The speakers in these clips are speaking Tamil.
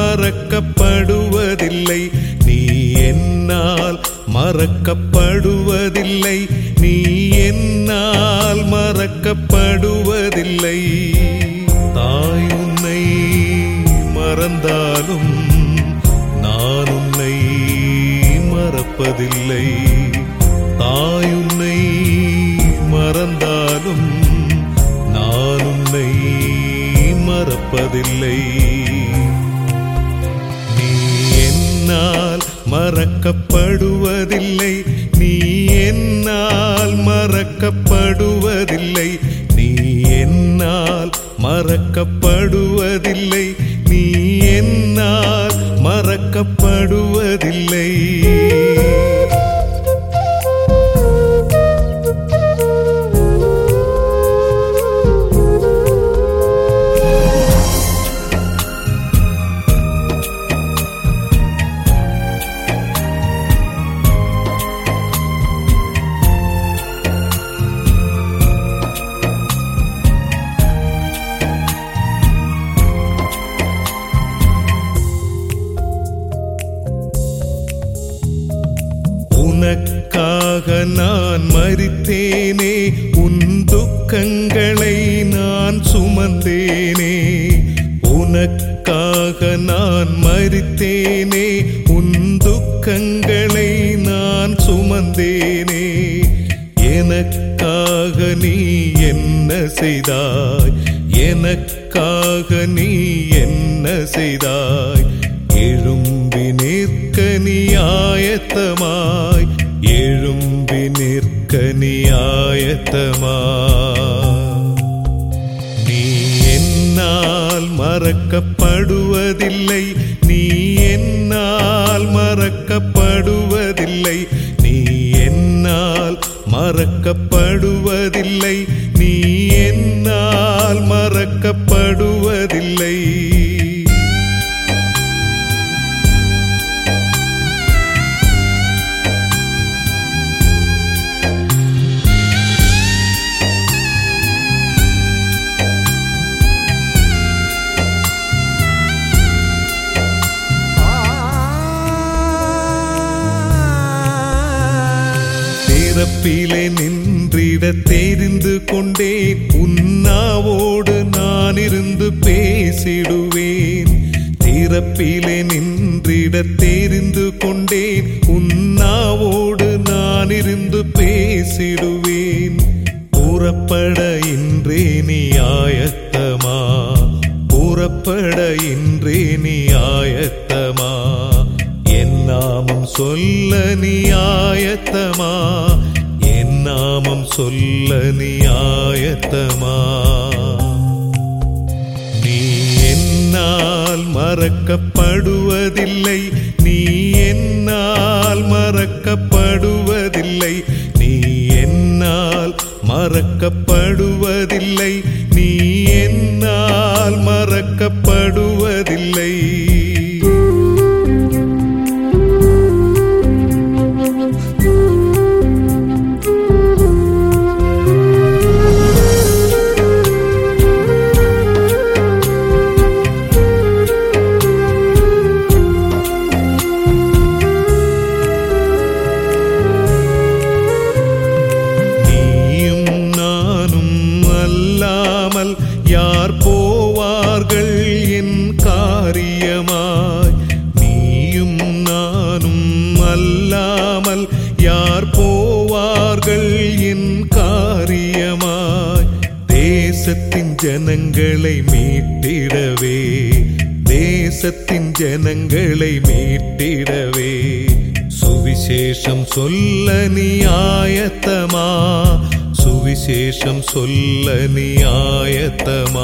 மறக்கப்படுவதில்லை நீ என்னால் மறக்கப்படுவதில்லை நீ என்னால் மறக்கப்படுவதில்லை தாய் உன்னை மறந்தாலும் நான் உன்னை மறப்பதில்லை தாய் உன்னை மறந்தாலும் நான் உன்னை மறப்பதில்லை நீ என்னால் மறக்கப்படுவதில்லை நீ என்னால் மறக்கப்படுவதில்லை நீ என்னால் மறக்கப்படுவதில்லை நீ என்னால் மறக்கப்படுவதில்லை உனக்காக நான் மறித்தேனே உன் துக்கங்களை நான் சுமந்தேனே உனக்காக நான் மறித்தேனே உன் துக்கங்களை நான் சுமந்தேனே எனக்காக நீ என்ன செய்தாய் எனக்காக நீ என்ன செய்தாய் எழும்பி நிற்க நீ ஆயத்தமாய் எழும்பி நிற்க நீ ஆயத்தமாய் நீ என்னால் மறக்கப்படுவதில்லை நீ என்னால் மறக்கப்படுவதில்லை நீ என்னால் மறக்கப்படுவதில்லை நீ என்னால் மறக்கப்படுவதில்லை திறப்பிலே நின்றிட தெரிந்து கொண்டேன் உன்னாவோடு நான் இருந்து பேசிடுவேன் திறப்பிலே நின்றிட தெரிந்து கொண்டேன் உன்னாவோடு நான் இருந்து பேசிடுவேன் புறப்பட இன்றே நீ ஆயத்தமா புறப்பட இன்றே நீ ஆயத்தமா என் நாமம் சொல்ல நீ ஆயத்தமா என் நாமம் சொல்ல நீ ஆயத்தமா நீ என்னால் மறக்கப்படுவதில்லை நீ என்னால் மறக்கப்படுவதில்லை நீ என்னால் மறக்கப்படுவதில்லை நீ என்னால் மறக்கப்படுவதில்லை நீயும் நானும் அல்லாமல் யார் போவார்கள் என் காரியமாய் நீயும் நானும் அல்லாமல் யார் போவார்கள் என் காரியமாய் தேசத்தின் ஜனங்களை மீட்டிடவே தேசத்தின் ஜனங்களை மீட்டிடவே சுவிசேஷம் சொல்ல நீ ஆயத்தமா சுவிசேஷம் சொல்ல நீ ஆயத்தமா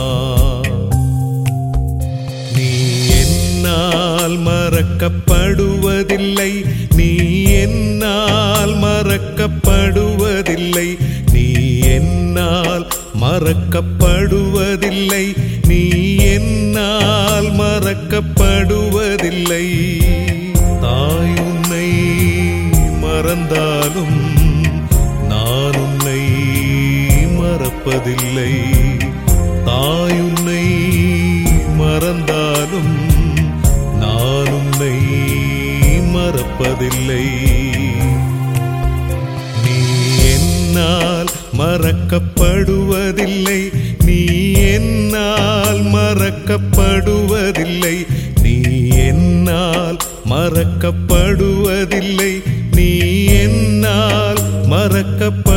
நீ என்னால் மறக்கப்படுவதில்லை நீ என்னால் மறக்கப்படுவதில்லை நீ என்னால் மறக்கப்படுவதில்லை நீ என்னால் மறக்கப்படுவதில்லை தாய் உன்னை மறந்தாலும் நான் உன்னை மறப்பதில்லை தாய் உன்னை மறந்தாலும் நான் உன்னை மறப்பதில்லை நீ என்னால் மறக்கப்படுவதில்லை நீ என்னால் மறக்கப்படுவதில்லை நீ என்னால் மறக்கப்படுவதில்லை நீ என்னால் மறக்கப்ப